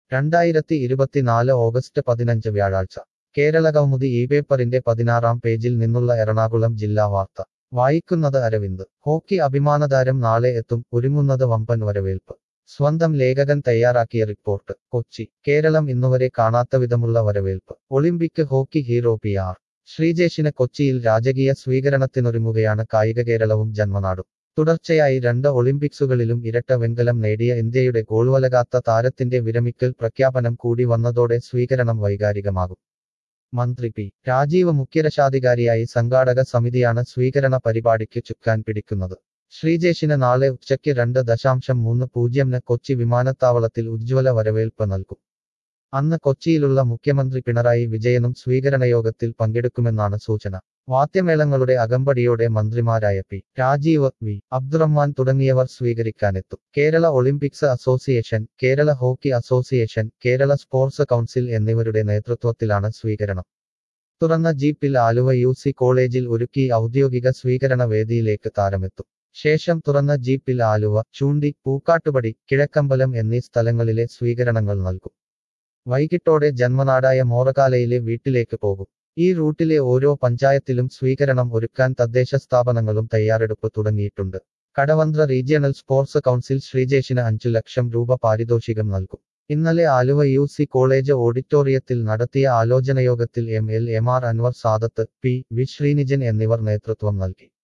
രണ്ടായിരത്തി ഇരുപത്തിനാല് ഓഗസ്റ്റ് പതിനഞ്ച് വ്യാഴാഴ്ച കേരള കൗമുദി ഈ പേപ്പറിന്റെ പതിനാറാം പേജിൽ നിന്നുള്ള എറണാകുളം ജില്ലാ വാർത്ത വായിക്കുന്നത് അരവിന്ദ് ഹോക്കി അഭിമാനതാരം നാളെ എത്തും ഒരുങ്ങുന്നത് വമ്പൻ വരവേൽപ്പ് സ്വന്തം ലേഖകൻ തയ്യാറാക്കിയ റിപ്പോർട്ട് കൊച്ചി കേരളം ഇന്നുവരെ കാണാത്ത വിധമുള്ള വരവേൽപ്പ് Olympic hockey hero P R ശ്രീജേഷിന് കൊച്ചിയിൽ രാജകീയ സ്വീകരണത്തിനൊരുങ്ങുകയാണ് കായിക കേരളവും ജന്മനാടും തുടർച്ചയായി രണ്ട് ഒളിമ്പിക്സുകളിലും ഇരട്ട വെങ്കലം നേടിയ ഇന്ത്യയുടെ ഗോൾവലകാത്ത താരത്തിന്റെ വിരമിക്കൽ പ്രഖ്യാപനം കൂടി വന്നതോടെ സ്വീകരണം വൈകാരികമാകും മന്ത്രി പി രാജീവ് മുഖ്യരക്ഷാധികാരിയായി സംഘാടക സമിതിയാണ് സ്വീകരണ പരിപാടിക്ക് ചുക്കാൻ പിടിക്കുന്നത് ശ്രീജേഷിന് നാളെ ഉച്ചയ്ക്ക് രണ്ട് ദശാംശം മൂന്ന് പൂജ്യംന് കൊച്ചി വിമാനത്താവളത്തിൽ ഉജ്ജ്വല വരവേൽപ്പ് നൽകും അന്ന് കൊച്ചിയിലുള്ള മുഖ്യമന്ത്രി പിണറായി വിജയനും സ്വീകരണയോഗത്തിൽ പങ്കെടുക്കുമെന്നാണ് സൂചന വാദ്യമേളങ്ങളുടെ അകമ്പടിയോടെ മന്ത്രിമാരായ പി രാജീവ് വി അബ്ദുറഹ്മാൻ തുടങ്ങിയവർ സ്വീകരിക്കാനെത്തും Kerala Olympics association Kerala hockey association Kerala sports council എന്നിവരുടെ നേതൃത്വത്തിലാണ് സ്വീകരണം തുറന്ന ജീപ്പിൽ ആലുവ യു സി കോളേജിൽ ഒരുക്കി ഔദ്യോഗിക സ്വീകരണ വേദിയിലേക്ക് താരമെത്തും ശേഷം തുറന്ന ജീപ്പിൽ ആലുവ ചൂണ്ടി പൂക്കാട്ടുപടി കിഴക്കമ്പലം എന്നീ സ്ഥലങ്ങളിലെ സ്വീകരണങ്ങൾ നൽകും വൈകിട്ടോടെ ജന്മനാടായ മോറകാലയിലെ വീട്ടിലേക്ക് പോകും ഈ റൂട്ടിലെ ഓരോ പഞ്ചായത്തിലും സ്വീകരണം ഒരുക്കാൻ തദ്ദേശ സ്ഥാപനങ്ങളും തയ്യാറെടുപ്പ് തുടങ്ങിയിട്ടുണ്ട് കടവന്ത്ര റീജിയണൽ സ്പോർട്സ് കൗൺസിൽ ശ്രീജേഷിന് അഞ്ചു ലക്ഷം രൂപ പാരിതോഷികം നൽകും ഇന്നലെ ആലുവ യു സി കോളേജ് ഓഡിറ്റോറിയത്തിൽ നടത്തിയ ആലോചനയോഗത്തിൽ M L M R Anwar Sadath P V Sreenijan എന്നിവർ നേതൃത്വം നൽകി